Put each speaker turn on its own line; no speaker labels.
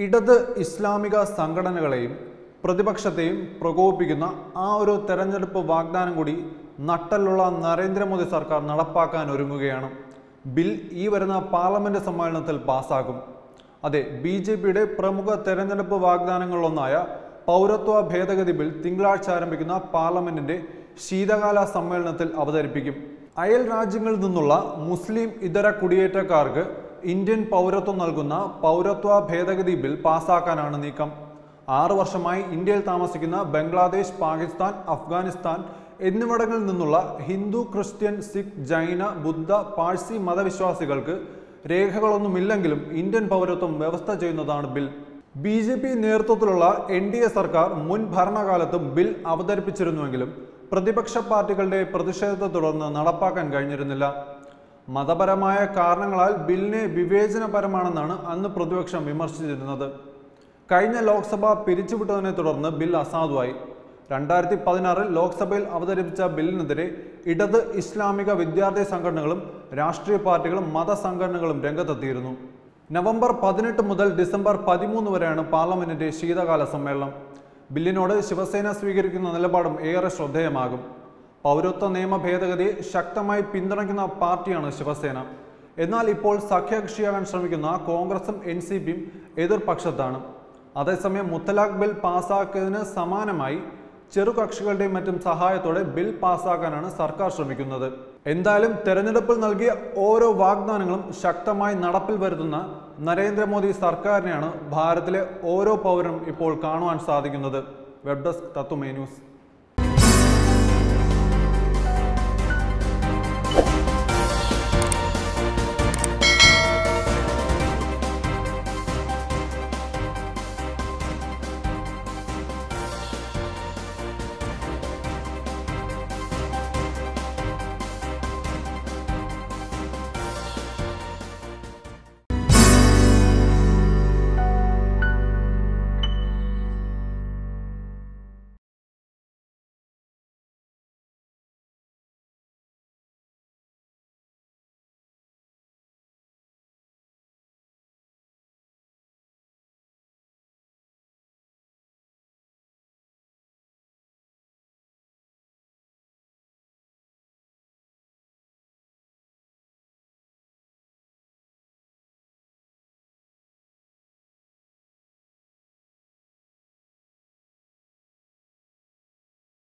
ഇടത് ഇസ്ലാമിക സംഘടനകളെയും പ്രതിപക്ഷത്തെയും പ്രകോപിപ്പിക്കുന്ന ആ ഒരു തെരഞ്ഞെടുപ്പ് വാഗ്ദാനം കൂടി നട്ടലുള്ള നരേന്ദ്രമോദി സർക്കാർ നടപ്പാക്കാൻ ഒരുങ്ങുകയാണ് ബിൽ ഈ വരുന്ന പാർലമെന്റ് സമ്മേളനത്തിൽ പാസ്സാക്കും അതെ ബി ജെ പിയുടെ പ്രമുഖ തെരഞ്ഞെടുപ്പ് വാഗ്ദാനങ്ങളിലൊന്നായ പൗരത്വ ഭേദഗതി ബിൽ തിങ്കളാഴ്ച ആരംഭിക്കുന്ന പാർലമെന്റിന്റെ ശീതകാല സമ്മേളനത്തിൽ അവതരിപ്പിക്കും അയൽ രാജ്യങ്ങളിൽ നിന്നുള്ള മുസ്ലിം ഇതര കുടിയേറ്റക്കാർക്ക് ഇന്ത്യൻ പൗരത്വം നൽകുന്ന പൗരത്വ ഭേദഗതി ബിൽ പാസാക്കാനാണ് നീക്കം ആറു വർഷമായി ഇന്ത്യയിൽ താമസിക്കുന്ന ബംഗ്ലാദേശ് പാകിസ്ഥാൻ അഫ്ഗാനിസ്ഥാൻ എന്നിവിടങ്ങളിൽ നിന്നുള്ള ഹിന്ദു ക്രിസ്ത്യൻ സിഖ് ജൈന ബുദ്ധ പാഴ്സി മതവിശ്വാസികൾക്ക് രേഖകളൊന്നുമില്ലെങ്കിലും ഇന്ത്യൻ പൗരത്വം വ്യവസ്ഥ ചെയ്യുന്നതാണ് ബിൽ ബി ജെ പി നേതൃത്വത്തിലുള്ള എൻ ഡി എ സർക്കാർ മുൻ ഭരണകാലത്തും ബിൽ അവതരിപ്പിച്ചിരുന്നുവെങ്കിലും പ്രതിപക്ഷ പാർട്ടികളുടെ പ്രതിഷേധത്തെ തുടർന്ന് നടപ്പാക്കാൻ കഴിഞ്ഞിരുന്നില്ല മതപരമായ കാരണങ്ങളാൽ ബില്ലിനെ വിവേചനപരമാണെന്നാണ് അന്ന് പ്രതിപക്ഷം വിമർശിച്ചിരുന്നത് കഴിഞ്ഞ ലോക്സഭ പിരിച്ചുവിട്ടതിനെ തുടർന്ന് ബിൽ അസാധുവായി രണ്ടായിരത്തി പതിനാറിൽ ലോക്സഭയിൽ അവതരിപ്പിച്ച ബില്ലിനെതിരെ ഇടത് ഇസ്ലാമിക വിദ്യാർത്ഥി സംഘടനകളും രാഷ്ട്രീയ പാർട്ടികളും മതസംഘടനകളും രംഗത്തെത്തിയിരുന്നു നവംബർ പതിനെട്ട് മുതൽ ഡിസംബർ പതിമൂന്ന് വരെയാണ് പാർലമെന്റിന്റെ ശീതകാല സമ്മേളനം ബില്ലിനോട് ശിവസേന സ്വീകരിക്കുന്ന നിലപാടും ഏറെ ശ്രദ്ധേയമാകും പൗരത്വ നിയമ ഭേദഗതിയെ ശക്തമായി പിന്തുണയ്ക്കുന്ന പാർട്ടിയാണ് ശിവസേന എന്നാൽ ഇപ്പോൾ സഖ്യകക്ഷിയാകാൻ ശ്രമിക്കുന്ന കോൺഗ്രസും എൻ സി പിയും എതിർപക്ഷത്താണ് അതേസമയം മുത്തലാഖ് ബിൽ പാസ്സാക്കിയതിന് സമാനമായി ചെറുകക്ഷികളുടെയും മറ്റും സഹായത്തോടെ ബിൽ പാസ്സാക്കാനാണ് സർക്കാർ ശ്രമിക്കുന്നത് എന്തായാലും തെരഞ്ഞെടുപ്പിൽ നൽകിയ ഓരോ വാഗ്ദാനങ്ങളും ശക്തമായി നടപ്പിൽ വരുത്തുന്ന നരേന്ദ്രമോദി സർക്കാരിനെയാണ് ഭാരതത്തിലെ ഓരോ പൗരനും ഇപ്പോൾ കാണുവാൻ സാധിക്കുന്നത് വെബ് ഡെസ്ക് തത്തുമേ ന്യൂസ്